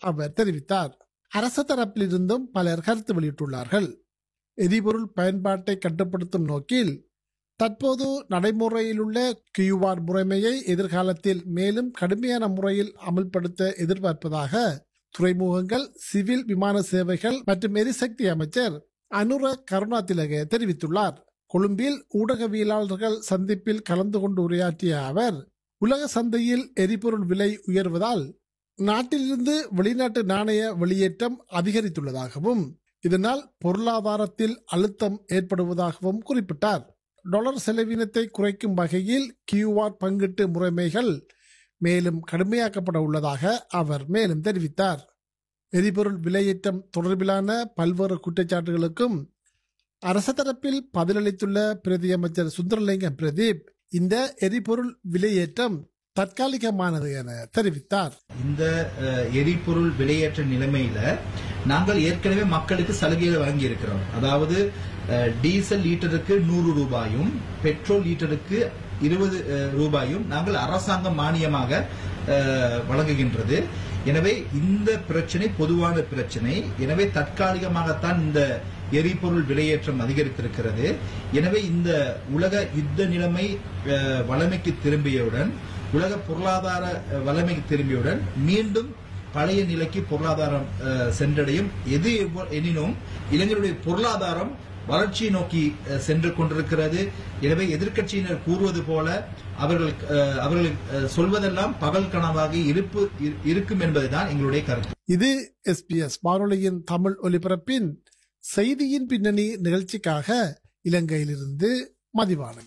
அவர் தெரிவித்தார் அரசு தரப்பிலிருந்தும் பலர் கருத்து வெளியிட்டுள்ளார்கள் எரிபொருள் பயன்பாட்டை கட்டுப்படுத்தும் நோக்கில் தற்போது நடைமுறையில் உள்ள கியூஆர் முறைமையை எதிர்காலத்தில் மேலும் கடுமையான முறையில் அமல்படுத்த எதிர்பார்ப்பதாக துறைமுகங்கள் சிவில் விமான சேவைகள் மற்றும் எரிசக்தி அமைச்சர் அனுர கருணாதிலக தெரிவித்துள்ளார் கொழும்பில் ஊடகவியலாளர்கள் சந்திப்பில் கலந்து கொண்டு உரையாற்றிய அவர் உலக சந்தையில் எரிபொருள் விலை உயர்வதால் நாட்டிலிருந்து வெளிநாட்டு நாணய வெளியேற்றம் அதிகரித்துள்ளதாகவும் இதனால் பொருளாதாரத்தில் அழுத்தம் ஏற்படுவதாகவும் குறிப்பிட்டார் டாலர் செலவினத்தை குறைக்கும் வகையில் கியூஆர் பங்கீட்டு முறைமைகள் மேலும் கடுமையாக்கப்பட உள்ளதாக அவர் மேலும் தெரிவித்தார் எரிபொருள் விலையேற்றம் தொடர்பிலான பல்வேறு குற்றச்சாட்டுகளுக்கும் அரச தரப்பில் பதிலளித்துள்ள பிரதி அமைச்சர் சுந்தரலிங்கம் பிரதீப் இந்த எரிபொருள் விலையேற்றம் தற்காலிகமானது என தெரிவித்தார் இந்த அஹ், எரிபொருள் விலையேற்ற நிலைமையில நாங்கள் ஏற்கனவே மக்களுக்கு சலுகைகளை வழங்கி இருக்கிறோம் அதாவது அஹ், டீசல் லீட்டருக்கு நூறு ரூபாயும் பெட்ரோல் லீட்டருக்கு இருபது ரூபாயும் நாங்கள் அரசாங்க மானியமாக அஹ், வழங்குகின்றது எனவே இந்த பிரச்சனை பொதுவான பிரச்சனை எனவே தற்காலிகமாகத்தான் இந்த எரிபொருள் விலையேற்றம் அதிகரித்திருக்கிறது எனவே இந்த உலக யுத்த நிலைமை அஹ், வளமைக்கு திரும்பியவுடன் உலக பொருளாதார அஹ், வளமைக்கு திரும்பியவுடன் மீண்டும் பழைய நிலைக்கு பொருளாதாரம் அஹ், சென்றடையும் எது எவ்வ- எனினும் இளைஞருடைய பொருளாதாரம் வளர்ச்சியை நோக்கி அஹ், சென்று கொண்டிருக்கிறது எனவே எதிர்க்கட்சியினர் கூறுவது போல அவர்கள் அஹ், அவர்கள் அஹ், சொல்வதெல்லாம் பகல் கனவாக இருப்பு இரு- இருக்கும் என்பதுதான் எங்களுடைய கருத்து இது எஸ்பிஎஸ் வானொலியின் தமிழ் ஒலிபரப்பின் செய்தியின் பின்னணி நிகழ்ச்சிக்காக இலங்கையிலிருந்து மதிவாணன்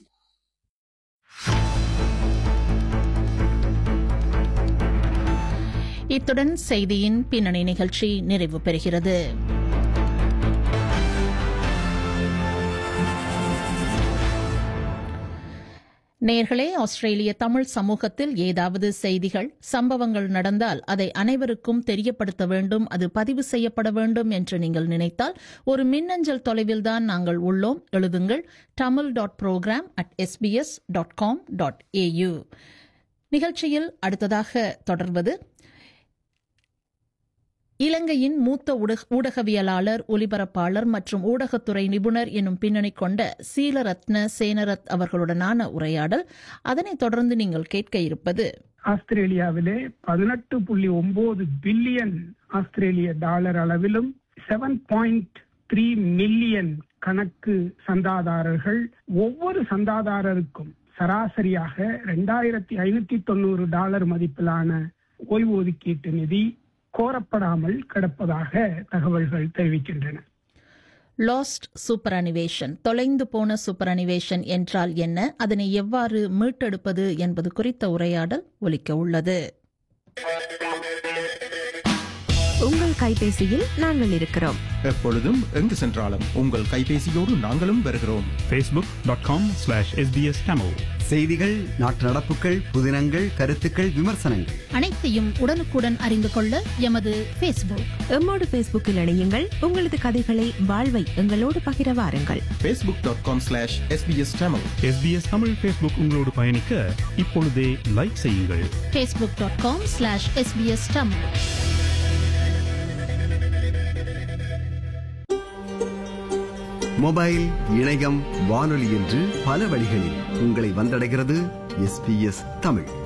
இத்துடன் செய்தியின் பின்னணி நிகழ்ச்சி நிறைவு பெறுகிறது நேர்களே ஆஸ்திரேலிய தமிழ் சமூகத்தில் ஏதாவது செய்திகள் சம்பவங்கள் நடந்தால் அதை அனைவருக்கும் தெரியப்படுத்த வேண்டும் அது பதிவு செய்யப்பட வேண்டும் என்று நீங்கள் நினைத்தால் ஒரு மின்னஞ்சல் தொலைவில்தான் நாங்கள் உள்ளோம் எழுதுங்கள் Tamil dot program at SBS dot com dot AU நிகழ்ச்சியில் அடுத்ததாக தொடர்வது இலங்கையின் மூத்த ஊடக- ஊடகவியலாளர் ஒலிபரப்பாளர் மற்றும் ஊடகத்துறை நிபுணர் எனும் பின்னணி கொண்ட சீலரத்ன சேனரத் அவர்களுடனான உரையாடல் அதனைத் தொடர்ந்து நீங்கள் கேட்க இருப்பது ஆஸ்திரேலியாவிலே பதினெட்டு புள்ளி ஒன்பது பில்லியன் ஆஸ்திரேலிய டாலர் அளவிலும் செவன் பாயிண்ட் த்ரீ மில்லியன் கணக்கு சந்தாதாரர்கள் ஒவ்வொரு சந்தாதாரருக்கும் சராசரியாக ரெண்டாயிரத்தி ஐநூத்தி தொண்ணூறு டாலர் மதிப்பிலான ஓய்வு ஒதுக்கீட்டு நிதி கோரப்படாமல் கிடப்பதாக தகவல்கள் தெரிவிக்கின்றன லாஸ்ட் சூப்பர் அனிவேஷன் தொலைந்து போன சூப்பர் அனிவேஷன் என்றால் என்ன அதனை எவ்வாறு மீட்டெடுப்பது என்பது குறித்த உரையாடல் ஒலிக்க உள்ளது உங்கள் கைபேசியில் நாங்கள் இருக்கிறோம் எப்பொழுதும் எங்கு சென்றாலும் உங்கள் கைபேசியோடு நாங்களும் வருகிறோம் facebook.com slash sbs tamil செய்திகள் நாட்டு நடப்புகள் புதினங்கள் கருத்துக்கள் விமர்சனங்கள் அனைத்தையும் உடனுக்குடன் அறிந்து கொள்ள எமது ஃபேஸ்புக் எம்மோடு பேஸ்புக்கில் இணையுங்கள் உங்களது கதைகளை வாழ்வை எங்களோடு பகிர வாருங்கள் facebook.com slash sbs tamil sbs Tamil Facebook உங்களோடு பயணிக்க இப்பொழுதே லைக் செய்யுங்கள் Facebook dot com slash SBS Tamil mobile இணையம் வானொலி என்று பல வழிகளில் உங்களை வந்தடைகிறது எஸ்பிஎஸ் தமிழ்